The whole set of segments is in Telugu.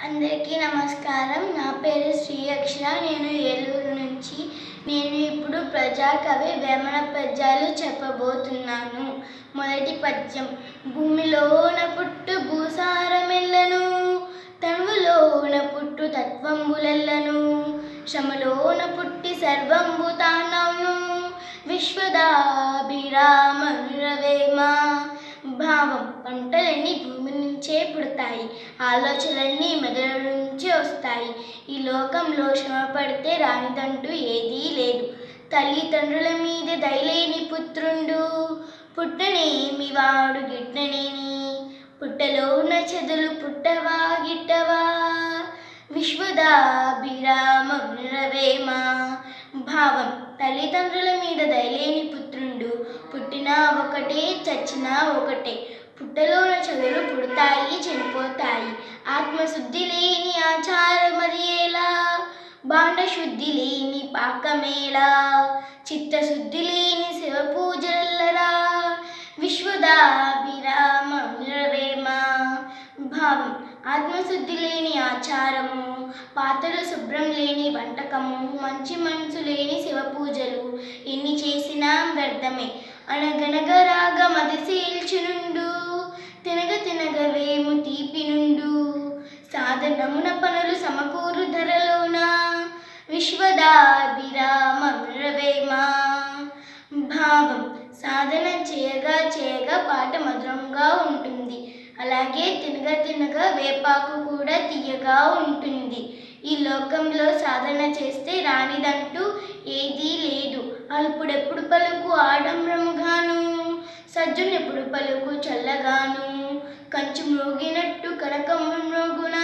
అందరికీ నమస్కారం నా పేరు శ్రీ అక్షర నేను ఏలూరు నుంచి నేను ఇప్పుడు ప్రజాకవి వేమన పద్యాలు చెప్పబోతున్నాను మొదటి పద్యం భూమిలోన పుట్టు భూసారమెల్లను తనువులోన పుట్టు తత్వంబులెల్లను శ్రమలోన పుట్టి సర్వంబు తానవును విశ్వదాభిరామరవేమ భావం పంటలన్నీ భూమి నుంచే పుడతాయి ఆలోచనలన్నీ మెదడు నుంచే వస్తాయి ఈ లోకంలో శ్రమ పడితే రానిదంటూ ఏదీ లేదు తల్లిదండ్రుల మీద దయలేని పుత్రుండు పుట్టనేమి వాడు గిట్టనేని పుట్టలో ఉన్న చెదులు పుట్టవా గిట్టవా విశ్వదాభిరామరవేమ భావం తల్లిదండ్రుల మీద దయలేని పుత్రుండు పుట్టినా ఒకటే చచ్చినా ఒకటే పుట్టలోన చదువులు పుడతాయి చనిపోతాయి ఆత్మశుద్ధి లేని ఆచారం అది ఎలా బాండశుద్ధి లేని పాకమేలా చిత్తశుద్ధి లేని శివ పూజలరా విశ్వదాభిరామ నిరవేమ భావం ఆత్మశుద్ధి లేని ఆచారము పాత్రలు శుభ్రం లేని వంటకము మంచి మనసు లేని శివ పూజలు ఎన్ని చేసినా వ్యర్థమే అనగనగ రాగ మదిశీల్చునుండు తినగ తినగ వేము తీపి నుండు సాధనమున పనులు సమకూరు ధరలోన విశ్వదాభిరామ నిరవేమ భావం సాధన చేయగా చేయగా పాట మధురంగా ఉంటుంది అలాగే తినగా తినగా వేపాకు కూడా తీయగా ఉంటుంది ఈ లోకంలో సాధన చేస్తే రానిదంటూ ఏదీ లేదు అల్పుడెప్పుడు పలుకు ఆడంబరముగాను సజ్జునెప్పుడు పలుకు చల్లగాను కంచు మ్రోగినట్టు కనకము మ్రోగున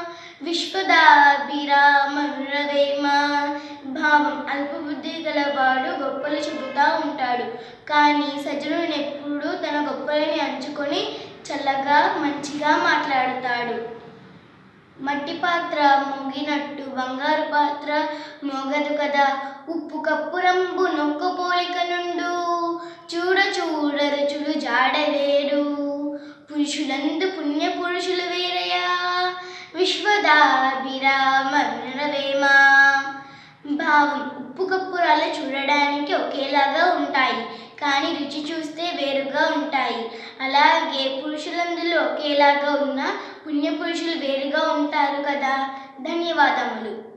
విశ్వదాభిరామ రవేమ భావం అల్పబుద్ధి గలవాడు గొప్పలు చెబుతా ఉంటాడు కానీ సజ్జనుడు ఎప్పుడు తన గొప్పలని అంచుకొని చల్లగా మంచిగా మాట్లాడుతాడు మట్టి పాత్ర మోగినట్టు బంగారు పాత్ర మోగదు కదా ఉప్పు కప్పు రంబు నొక్క పోలిక నుండు చూడ చూడ రుచులు జాడలేరు పురుషులందు పుణ్య పురుషులు వేరయా విశ్వదాభిరామ నరవేమ భావం ఉప్పు కప్పురాలు చూడడానికి ఒకేలాగా ఉంటాయి కానీ రుచి చూస్తే వేరుగా ఉంటాయి అలాగే పురుషులందులో ఒకేలాగా ఉన్న పుణ్య పురుషులు వేరుగా ఉంటారు కదా ధన్యవాదములు